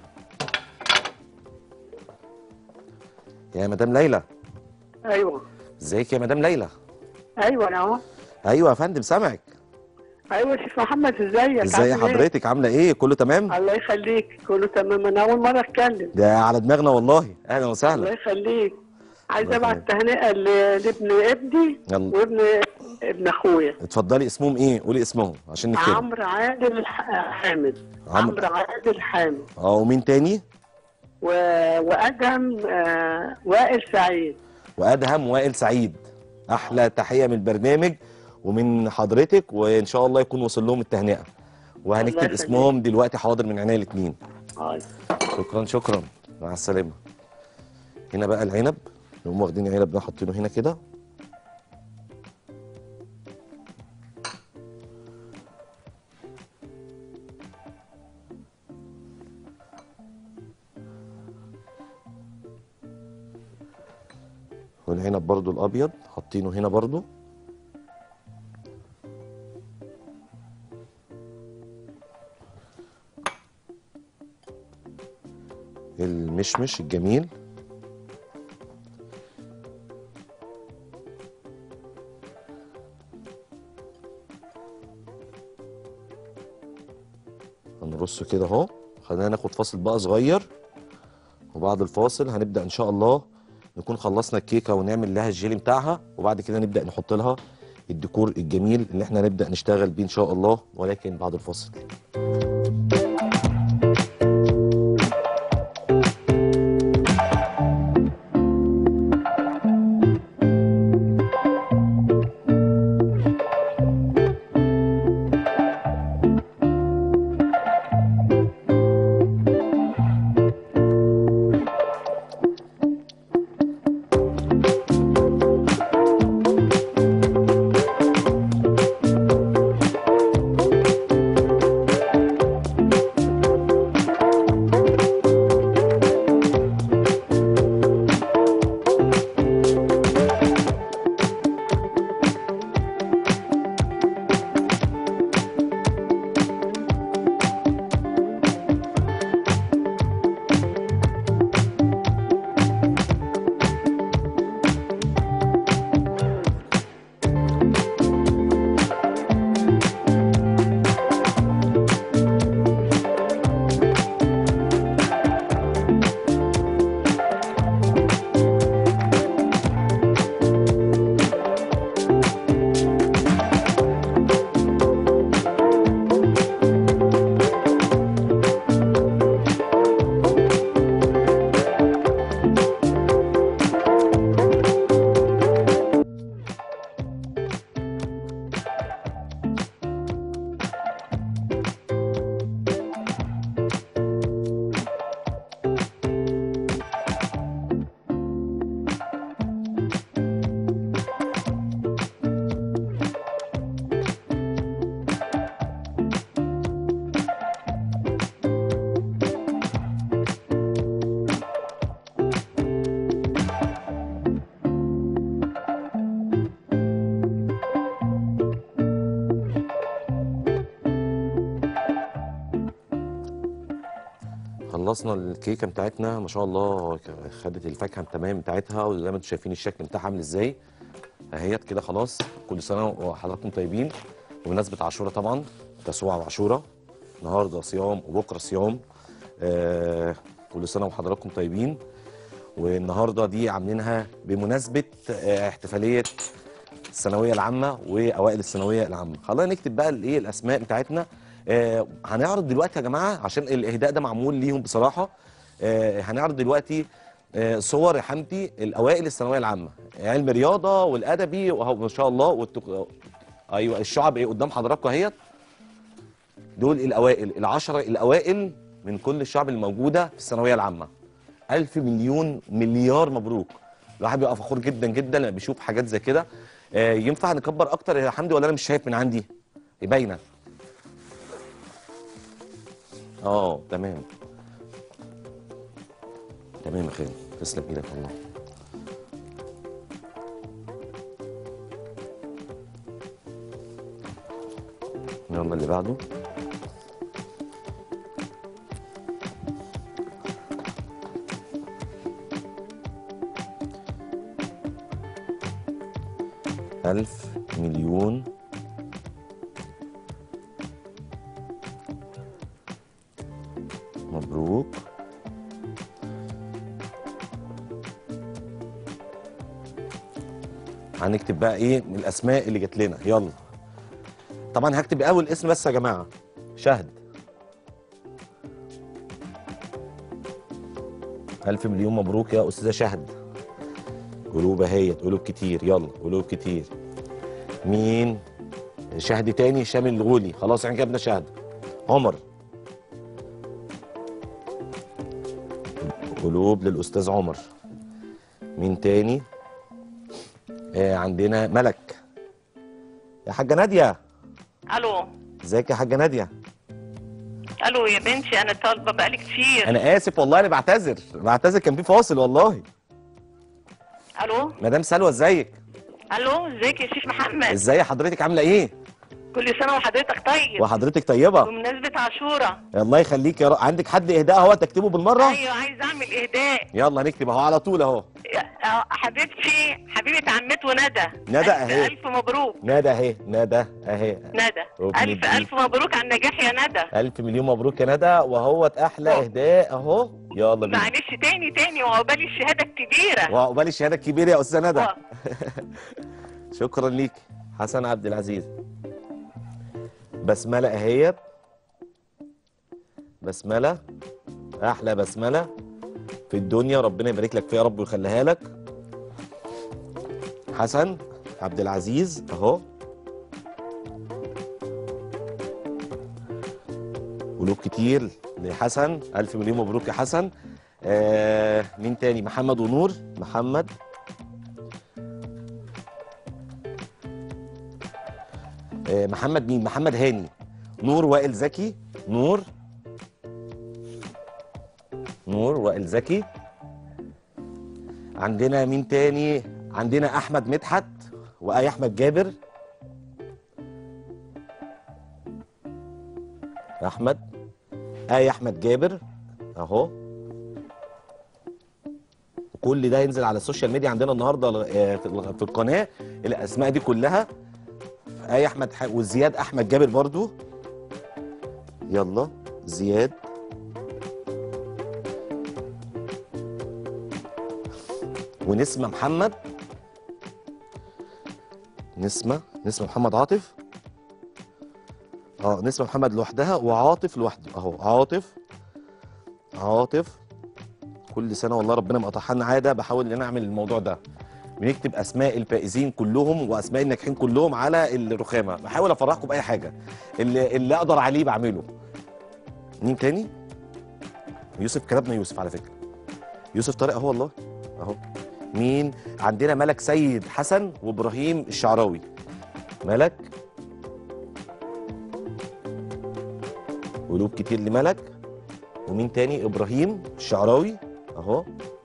يا مدام ليلى ايوه ازيك يا مدام ليلى ايوه انا اهو ايوه يا فندم سامعك ايوه يا شيخ محمد ازيك ازاي عامل إيه؟ حضرتك عامله ايه كله تمام الله يخليك كله تمام انا اول مره اتكلم ده على دماغنا والله اهلا الله وسهلا يخليك عايز الله ابعت تهنئه ل- لابن ابني يلا وابن ابن اخويا اتفضلي اسمهم ايه قولي اسمهم عشان نكتب عمرو عادل ح- حامد عمرو. عمرو عادل حامد اه ومين تاني و... وادهم آه... وائل سعيد وادهم وائل سعيد احلى تحيه من البرنامج ومن حضرتك وان شاء الله يكون وصل لهم التهنئه الله وهنكتب يخليك. اسمهم دلوقتي حاضر من عينيا الاثنين آه. شكرا شكرا مع السلامه هنا بقى العنب نقوم واخدين العنب ده حاطينه هنا كده والعنب برضو الابيض حاطينه هنا برضو المشمش الجميل هنرصه كده اهو خلينا ناخد فاصل بقى صغير وبعد وبعد الفاصل هنبدا ان شاء الله نكون خلصنا الكيكه ونعمل لها الجيلي بتاعها وبعد كده نبدا نحط لها الديكور الجميل اللي احنا نبدا نشتغل بيه ان شاء الله ولكن بعد الفاصل خلصنا الكيكه بتاعتنا ما شاء الله ك- خدت الفاكهه تمام بتاعتها وزي ما انتم شايفين الشكل بتاعها عامل ازاي اهيت كده خلاص كل سنه وحضراتكم طيبين وبمناسبه عاشوره طبعا تسوع وعاشوره النهارده صيام وبكره صيام آه كل سنه وحضراتكم طيبين والنهارده دي عاملينها بمناسبه آه احتفاليه الثانويه العامه واوائل الثانويه العامه خلينا نكتب بقى الايه الاسماء بتاعتنا آه هنعرض دلوقتي يا جماعه عشان الاهداء ده معمول ليهم بصراحه آه هنعرض دلوقتي آه صور يا حمدي الاوائل الثانويه العامه علم رياضه والادبي وهو ما شاء الله والتك... ايوه الشعب ايه قدام حضراتكم اهيت دول الاوائل العشره الاوائل من كل الشعب الموجوده في الثانويه العامه ألف مليون مليار مبروك الواحد بيبقى فخور جدا جدا لما بيشوف حاجات زي كده آه ينفع نكبر اكتر يا حمدي ولا انا مش شايف من عندي باينه اه تمام تمام يا خالد تسلم ايدك والله يلا اللي بعده ألف مليون مبروك هنكتب بقى ايه من الاسماء اللي جات لنا يلا طبعا هكتب اول اسم بس يا جماعه شهد ألف مليون مبروك يا أستاذة شهد قلوب اهيت قلوب كتير يلا قلوب كتير مين شهد تاني هشام الغولي خلاص احنا جبنا شهد عمر قلوب للاستاذ عمر مين تاني آه عندنا ملك يا حاجه ناديه الو ازيك يا حاجه ناديه الو يا بنتي انا طالبه بقالي كتير انا اسف والله انا بعتذر بعتذر كان في فاصل والله الو مدام سلوى ازيك الو ازيك يا شيخ محمد ازاي حضرتك عامله ايه كل سنه وحضرتك طيب وحضرتك طيبه بمناسبه عاشوره الله يخليك يا رب عندك حد اهداء اهو تكتبه بالمره ايوه عايز اعمل اهداء يلا هنكتب اهو على طول اهو آه، حبيبتي حبيبه عمته ندى ندى ألف- أهي. الف مبروك ندى اهي ندى اهي ندى ربنا الف يديك. الف مبروك على النجاح يا ندى الف مليون مبروك يا ندى وهوت احلى اهداء اهو يلا بينا معلش تاني تاني وعقبال الشهاده الكبيره وعقبال الشهاده الكبيره يا استاذه ندى و- شكرا ليك حسن عبد العزيز بسمله اهيت بسمله احلى بسمله في الدنيا ربنا يبارك لك فيها يا رب ويخليها لك حسن عبد العزيز اهو قلوب كتير لحسن الف مليون مبروك يا حسن آه مين تاني محمد ونور محمد آه محمد مين محمد هاني نور وائل زكي نور نور وائل زكي عندنا مين تاني عندنا احمد مدحت واي احمد جابر احمد اي احمد جابر اهو كل ده ينزل على السوشيال ميديا عندنا النهارده آه، في ال- في القناه الاسماء دي كلها اي احمد ح... وزياد احمد جابر برضو يلا زياد ونسمة محمد نسمة نسمة محمد عاطف اه نسمة محمد لوحدها وعاطف لوحده اهو عاطف عاطف كل سنة والله ربنا ما قطعها لنا عادة بحاول ان انا اعمل الموضوع ده بنكتب اسماء الفائزين كلهم واسماء الناجحين كلهم على الرخامة بحاول افرحكم باي حاجة اللي, اللي اقدر عليه بعمله مين تاني يوسف كتبنا يوسف على فكرة يوسف طارق اهو والله اهو مين عندنا ملك سيد حسن وابراهيم الشعراوي ملك قلوب كتير لملك ومين تاني ابراهيم الشعراوي اهو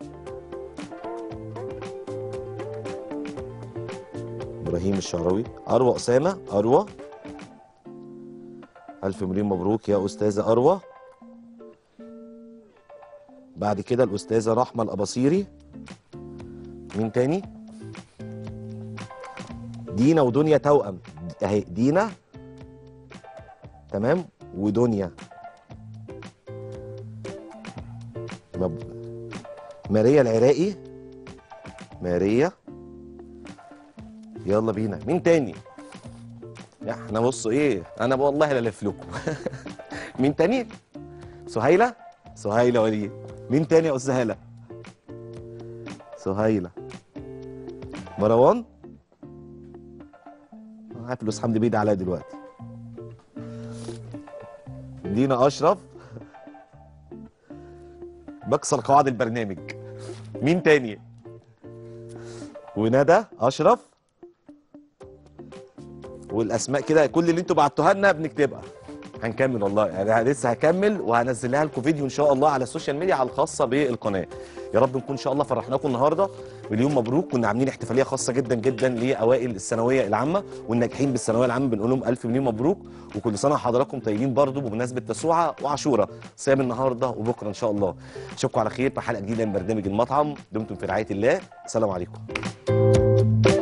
ابراهيم الشعراوي اروى اسامه اروى الف مليون مبروك يا استاذه اروى بعد كده الاستاذه رحمه الاباصيري مين تاني دينا ودنيا توأم اهي دينا تمام ودنيا مب... ماريا العراقي ماريا يلا بينا مين تاني يا احنا بصوا ايه انا والله لا الف لكم مين تاني سهيله سهيله وليد مين تاني يا استاذ هاله سهيله مروان عارف فلوس حمدي بيدي عليا دلوقتي دينا اشرف بكسر قواعد البرنامج مين تاني وندى اشرف والاسماء كده كل اللي انتوا بعتوها لنا بنكتبها هنكمل والله يعني لسه هكمل وهنزلها لكم فيديو ان شاء الله على السوشيال ميديا على الخاصه بالقناه يا رب نكون ان شاء الله فرحناكم النهارده مليون مبروك كنا عاملين احتفاليه خاصه جدا جدا لاوائل الثانويه العامه والناجحين بالثانويه العامه بنقول لهم الف مليون مبروك وكل سنه وحضراتكم طيبين برضو بمناسبه تسوعه وعاشوره صيام النهارده وبكره ان شاء الله اشوفكم على خير في حلقه جديده من برنامج المطعم دمتم في رعايه الله السلام عليكم